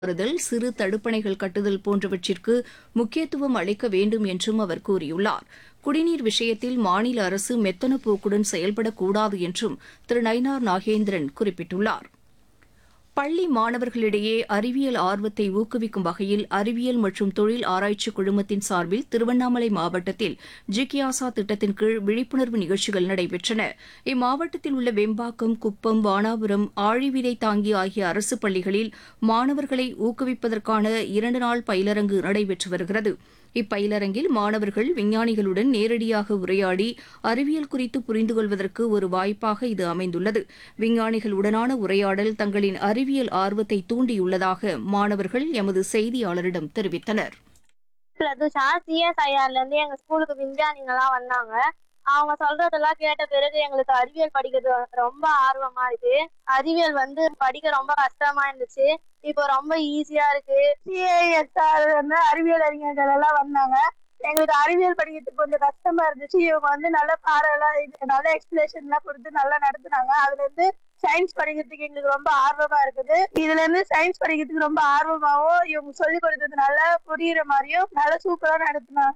வருதல் சிறு தடுப்பணைகள் கட்டுதல் போன்றவற்றிற்கு முக்கியத்துவம் அளிக்க வேண்டும் என்றும் அவர் கூறியுள்ளார் குடிநீர் விஷயத்தில் மாநில அரசு மெத்தன போக்குடன் செயல்படக்கூடாது என்றும் திரு நயினார் நாகேந்திரன் குறிப்பிட்டுள்ளார் பள்ளி மாணவர்களிடையே அறிவியல் ஆர்வத்தை ஊக்குவிக்கும் வகையில் அறிவியல் மற்றும் தொழில் ஆராய்ச்சி குழுமத்தின் சார்பில் திருவண்ணாமலை மாவட்டத்தில் ஜிகியாசா திட்டத்தின் கீழ் விழிப்புணர்வு நிகழ்ச்சிகள் நடைபெற்றன இம்மாவட்டத்தில் உள்ள வெம்பாக்கம் குப்பம் வானாபுரம் ஆழிவிதை தாங்கி ஆகிய அரசு பள்ளிகளில் மாணவர்களை ஊக்குவிப்பதற்கான இரண்டு நாள் பயிலரங்கு நடைபெற்று வருகிறது இப்பயிலரங்கில் மாணவர்கள் விஞ்ஞானிகளுடன் நேரடியாக உரையாடி அறிவியல் குறித்து புரிந்து கொள்வதற்கு ஒரு வாய்ப்பாக இது அமைந்துள்ளது விஞ்ஞானிகளுடனான உரையாடல் தங்களின் அறிவியல் ஆர்வத்தை தூண்டியுள்ளதாக மாணவர்கள் எமது செய்தியாளரிடம் தெரிவித்தனர் பிரதுஷா சிஎஸ்ஐஆர்ல இருந்து எங்க ஸ்கூலுக்கு விஞ்ஞானிங்கெல்லாம் வந்தாங்க அவங்க சொல்றதெல்லாம் கேட்ட பிறகு எங்களுக்கு அறிவியல் படிக்கிறது ரொம்ப ஆர்வமா இருக்கு அறிவியல் வந்து படிக்க ரொம்ப கஷ்டமா இருந்துச்சு இப்போ ரொம்ப ஈஸியா இருக்கு சிஐஎஸ்ஆர் வந்து அறிவியல் அறிஞர்கள் எல்லாம் வந்தாங்க எங்களுக்கு அறிவியல் படிக்கிறதுக்கு கொஞ்சம் கஷ்டமா இருந்துச்சு இவங்க வந்து நல்ல பாடம் எல்லாம் இது நல்ல எக்ஸ்பிளேஷன் எல்லாம் கொடுத்து நல்லா நடத்துனாங்க அதுல இருந்து சயின்ஸ் படிக்கிறதுக்கு எங்களுக்கு ரொம்ப ஆர்வமா இருக்குது இதுல இருந்து சயின்ஸ் படிக்கிறதுக்கு ரொம்ப ஆர்வமாவும் இவங்க சொல்லி கொடுத்தது நல்லா புரியுற மாதிரியும் நல்லா சூப்பரா நடத்துனாங்க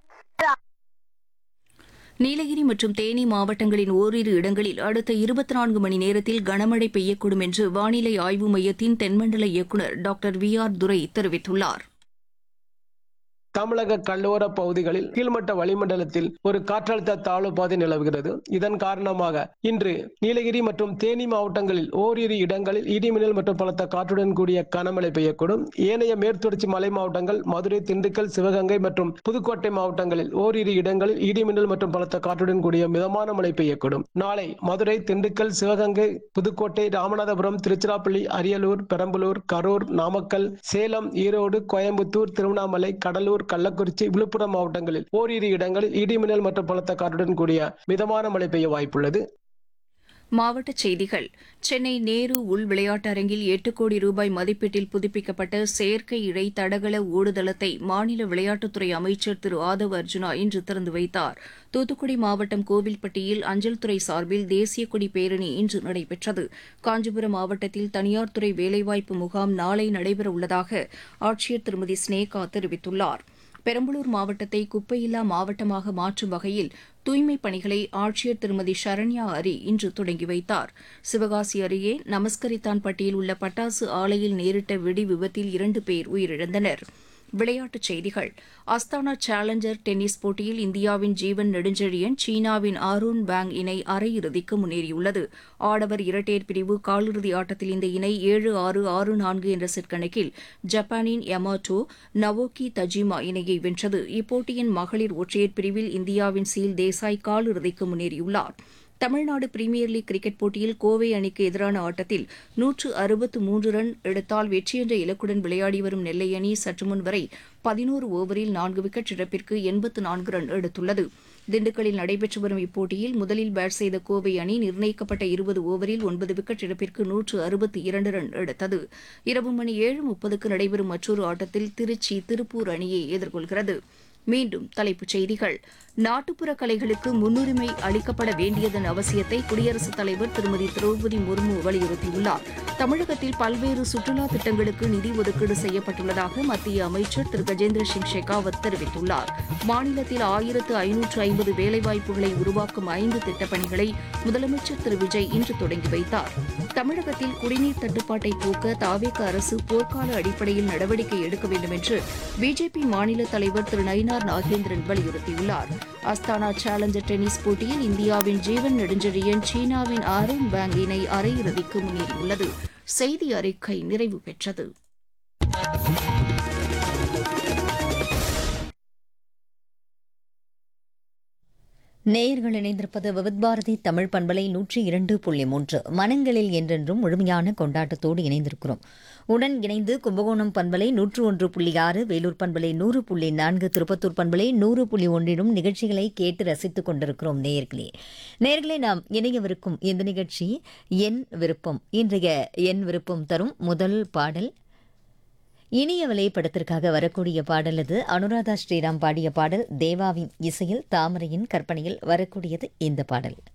நீலகிரி மற்றும் தேனி மாவட்டங்களின் ஓரிரு இடங்களில் அடுத்த இருபத்தி நான்கு மணி நேரத்தில் கனமழை பெய்யக்கூடும் என்று வானிலை ஆய்வு மையத்தின் தென்மண்டல இயக்குநர் டாக்டர் வி ஆர் துரை தெரிவித்துள்ளார் தமிழக கடலோர பகுதிகளில் கீழ்மட்ட வளிமண்டலத்தில் ஒரு காற்றழுத்த தாழ்வு பாதை நிலவுகிறது இதன் காரணமாக இன்று நீலகிரி மற்றும் தேனி மாவட்டங்களில் ஓரிரு இடங்களில் இடிமின்னல் மற்றும் பலத்த காற்றுடன் கூடிய கனமழை பெய்யக்கூடும் ஏனைய மேற்தொடர்ச்சி மலை மாவட்டங்கள் மதுரை திண்டுக்கல் சிவகங்கை மற்றும் புதுக்கோட்டை மாவட்டங்களில் ஓரிரு இடங்களில் இடிமின்னல் மற்றும் பலத்த காற்றுடன் கூடிய மிதமான மழை பெய்யக்கூடும் நாளை மதுரை திண்டுக்கல் சிவகங்கை புதுக்கோட்டை ராமநாதபுரம் திருச்சிராப்பள்ளி அரியலூர் பெரம்பலூர் கரூர் நாமக்கல் சேலம் ஈரோடு கோயம்புத்தூர் திருவண்ணாமலை கடலூர் கள்ளக்குறிச்சி விழுப்புரம் மாவட்டங்களில் ஓரிரு இடங்களில் இடிமின்னல் மற்றும் பலத்த காற்றுடன் கூடிய மிதமான மழை பெய்ய வாய்ப்புள்ளது மாவட்டச் செய்திகள் சென்னை நேரு உள் விளையாட்டரங்கில் எட்டு கோடி ரூபாய் மதிப்பீட்டில் புதுப்பிக்கப்பட்ட செயற்கை இழை தடகள ஓடுதளத்தை மாநில விளையாட்டுத்துறை அமைச்சர் திரு ஆதவ் அர்ஜுனா இன்று திறந்து வைத்தார் தூத்துக்குடி மாவட்டம் கோவில்பட்டியில் அஞ்சல் துறை சார்பில் தேசிய கொடி பேரணி இன்று நடைபெற்றது காஞ்சிபுரம் மாவட்டத்தில் தனியார் துறை வேலைவாய்ப்பு முகாம் நாளை நடைபெற உள்ளதாக ஆட்சியர் திருமதி ஸ்னேகா தெரிவித்துள்ளார் பெரம்பலூர் மாவட்டத்தை குப்பையில்லா மாவட்டமாக மாற்றும் வகையில் தூய்மைப் பணிகளை ஆட்சியர் திருமதி சரண்யா அரி இன்று தொடங்கி வைத்தார் சிவகாசி அருகே நமஸ்கரித்தான்பட்டியில் உள்ள பட்டாசு ஆலையில் நேரிட்ட வெடி விபத்தில் இரண்டு பேர் உயிரிழந்தனர் விளையாட்டுச் செய்திகள் அஸ்தானா சேலஞ்சர் டென்னிஸ் போட்டியில் இந்தியாவின் ஜீவன் நெடுஞ்செழியன் சீனாவின் ஆரோன் பேங் இணை அரையிறுதிக்கு முன்னேறியுள்ளது ஆடவர் இரட்டையர் பிரிவு காலிறுதி ஆட்டத்தில் இந்த இணை ஏழு ஆறு ஆறு நான்கு என்ற செட் கணக்கில் ஜப்பானின் யமாட்டோ நவோக்கி தஜிமா இணையை வென்றது இப்போட்டியின் மகளிர் ஒற்றையர் பிரிவில் இந்தியாவின் சீல் தேசாய் காலிறுதிக்கு முன்னேறியுள்ளார் தமிழ்நாடு பிரீமியர் லீக் கிரிக்கெட் போட்டியில் கோவை அணிக்கு எதிரான ஆட்டத்தில் நூற்று அறுபத்து மூன்று ரன் எடுத்தால் வெற்றி என்ற இலக்குடன் விளையாடி வரும் நெல்லை அணி சற்று முன் வரை பதினோரு ஓவரில் நான்கு விக்கெட் இழப்பிற்கு எண்பத்து நான்கு ரன் எடுத்துள்ளது திண்டுக்கல்லில் நடைபெற்று வரும் இப்போட்டியில் முதலில் பேட் செய்த கோவை அணி நிர்ணயிக்கப்பட்ட இருபது ஓவரில் ஒன்பது விக்கெட் இழப்பிற்கு நூற்று அறுபத்தி இரண்டு ரன் எடுத்தது இரவு மணி ஏழு முப்பதுக்கு நடைபெறும் மற்றொரு ஆட்டத்தில் திருச்சி திருப்பூர் அணியை எதிர்கொள்கிறது மீண்டும் தலைப்புச் செய்திகள் நாட்டுப்புற கலைகளுக்கு முன்னுரிமை அளிக்கப்பட வேண்டியதன் அவசியத்தை குடியரசுத் தலைவர் திருமதி திரௌபதி முர்மு வலியுறுத்தியுள்ளார் தமிழகத்தில் பல்வேறு சுற்றுலா திட்டங்களுக்கு நிதி ஒதுக்கீடு செய்யப்பட்டுள்ளதாக மத்திய அமைச்சர் திரு கஜேந்திர சிங் ஷெகாவத் தெரிவித்துள்ளார் மாநிலத்தில் ஆயிரத்து ஐநூற்று ஐம்பது வேலைவாய்ப்புகளை உருவாக்கும் ஐந்து திட்டப்பணிகளை முதலமைச்சர் திரு விஜய் இன்று தொடங்கி வைத்தார் தமிழகத்தில் குடிநீர் தட்டுப்பாட்டை போக்க தாவேக அரசு போர்க்கால அடிப்படையில் நடவடிக்கை எடுக்க வேண்டும் என்று பிஜேபி மாநில தலைவர் திரு நயினார் நாகேந்திரன் வலியுறுத்தியுள்ளார் அஸ்தானா சேலஞ்சர் டென்னிஸ் போட்டியில் இந்தியாவின் ஜீவன் நெடுஞ்செழியன் சீனாவின் ஆரோன் பேங் இணை அரையிறுதிக்கு முன்னேறியுள்ளது செய்தி அறிக்கை நிறைவு பெற்றது நேயர்கள் இணைந்திருப்பது விவித் பாரதி தமிழ் பண்பலை நூற்றி இரண்டு புள்ளி மூன்று மனங்களில் என்றென்றும் முழுமையான கொண்டாட்டத்தோடு இணைந்திருக்கிறோம் உடன் இணைந்து கும்பகோணம் பண்பலை நூற்று ஒன்று புள்ளி ஆறு வேலூர் பண்பலை நூறு புள்ளி நான்கு திருப்பத்தூர் பண்பலை நூறு புள்ளி ஒன்றிலும் நிகழ்ச்சிகளை கேட்டு ரசித்துக் கொண்டிருக்கிறோம் நேயர்களே நேயர்களே நாம் இணையவிருக்கும் இந்த நிகழ்ச்சி என் விருப்பம் இன்றைய என் விருப்பம் தரும் முதல் பாடல் இனியவளை படத்திற்காக வரக்கூடிய பாடல் அது அனுராதா ஸ்ரீராம் பாடிய பாடல் தேவாவின் இசையில் தாமரையின் கற்பனையில் வரக்கூடியது இந்த பாடல்